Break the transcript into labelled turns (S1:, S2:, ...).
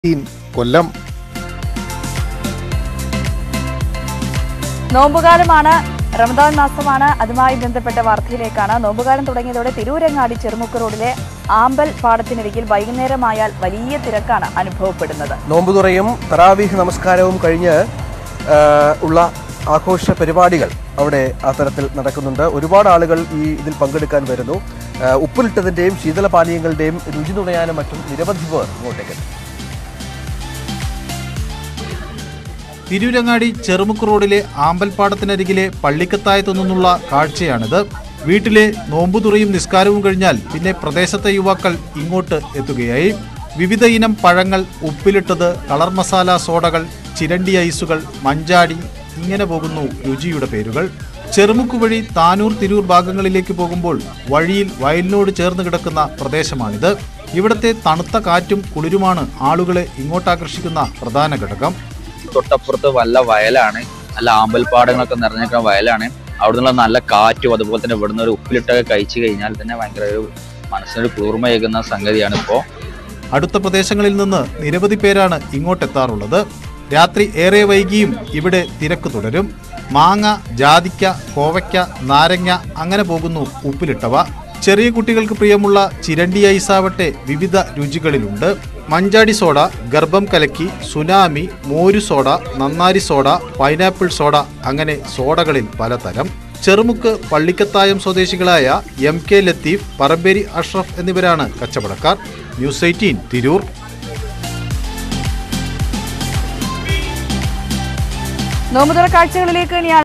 S1: കൊല്ലം
S2: നോമ്പുകാലമാണ് റമദാൻ മാസമാണ് അതുമായി ബന്ധപ്പെട്ട വാർത്തയിലേക്കാണ് നോമ്പുകാലം തുടങ്ങിയതോടെ തിരൂരങ്ങാടി ചെറുമുക്ക് റോഡിലെ ആമ്പൽ പാടത്തിനരികിൽ വൈകുന്നേരമായാൽ വലിയ തിരക്കാണ് അനുഭവപ്പെടുന്നത്
S3: നോമ്പുതുറയും തറാവീഹ് നമസ്കാരവും കഴിഞ്ഞ് ആ, ഉള്ള ആഘോഷ പരിപാടികൾ അവിടെ അത്തരത്തിൽ നടക്കുന്നുണ്ട് ഒരുപാട് ആളുകൾ ഈ ഇതിൽ പങ്കെടുക്കാൻ വരുന്നു ആ, ഉപ്പിലിട്ടതിൻ്റെയും ശീതളപാനീയങ്ങളുടെയും രുചി നുണയാനും മറ്റും നിരവധി പേർ ഇങ്ങോട്ടേക്ക് എത്തും.
S4: തിരൂരങ്ങാടി ചെറുമുക്ക് റോഡിലെ ആമ്പൽപ്പാടത്തിനരികിലെ പള്ളിക്കത്തായത്തു നിന്നുള്ള കാഴ്ചയാണിത് വീട്ടിലെ നോമ്പുതുറയും നിസ്കാരവും കഴിഞ്ഞാൽ പിന്നെ പ്രദേശത്തെ യുവാക്കൾ ഇങ്ങോട്ട് എത്തുകയായി വിവിധ ഇനം പഴങ്ങൾ ഉപ്പിലിട്ടത് കളർ മസാല സോഡകൾ ചിരണ്ടി ഐസുകൾ മഞ്ചാടി ഇങ്ങനെ പോകുന്നു രുചിയുടെ പേരുകൾ ചെറുമുക്ക് വഴി താനൂർ തിരൂർ ഭാഗങ്ങളിലേക്ക് പോകുമ്പോൾ വഴിയിൽ വയലിനോട് ചേർന്ന് കിടക്കുന്ന പ്രദേശമാണിത് ഇവിടത്തെ തണുത്ത കാറ്റും കുളിരുമാണ് ആളുകളെ ഇങ്ങോട്ടാകർഷിക്കുന്ന പ്രധാന ഘടകം
S5: തൊട്ടപ്പുറത്ത് വല്ല വയലാണ് നല്ല ആമ്പൽപ്പാടങ്ങളൊക്കെ നിറഞ്ഞിരിക്കുന്ന വയലാണ് അവിടെ നിന്നുള്ള നല്ല കാറ്റും അതുപോലെ തന്നെ ഇവിടുന്ന് ഒരു ഉപ്പിലിട്ടൊക്കെ കഴിച്ചു കഴിഞ്ഞാൽ തന്നെ ഭയങ്കര ഒരു മനസ്സിനൊരു കുളിർമയേകുന്ന സംഗതിയാണ് ഇപ്പോൾ
S4: അടുത്ത പ്രദേശങ്ങളിൽ നിന്ന് നിരവധി പേരാണ് ഇങ്ങോട്ടെത്താറുള്ളത് രാത്രി ഏറെ വൈകിയും ഇവിടെ തിരക്ക് തുടരും മാങ്ങ ജാതിക്ക കോവയ്ക്ക നാരങ്ങ അങ്ങനെ പോകുന്നു ഉപ്പിലിട്ടവ ചെറിയ കുട്ടികൾക്ക് പ്രിയമുള്ള ചിരണ്ടി ഐസാവട്ടെ വിവിധ രുചികളിലുണ്ട് മഞ്ചാടി സോഡ ഗർഭം കലക്കി സുനാമി മോരു സോഡ നന്നാരി സോഡ പൈനാപ്പിൾ സോഡ അങ്ങനെ സോഡകളിൽ പലതരം ചെറുമുക്ക് പള്ളിക്കത്തായം സ്വദേശികളായ എം കെ ലത്തീഫ് പറമ്പേരി അഷ്റഫ് എന്നിവരാണ് കച്ചവടക്കാർ ന്യൂസ് എയ്റ്റീൻ തിരൂർ
S2: നോമ്പുതുറ കാഴ്ചകളിലേക്ക് ഇനി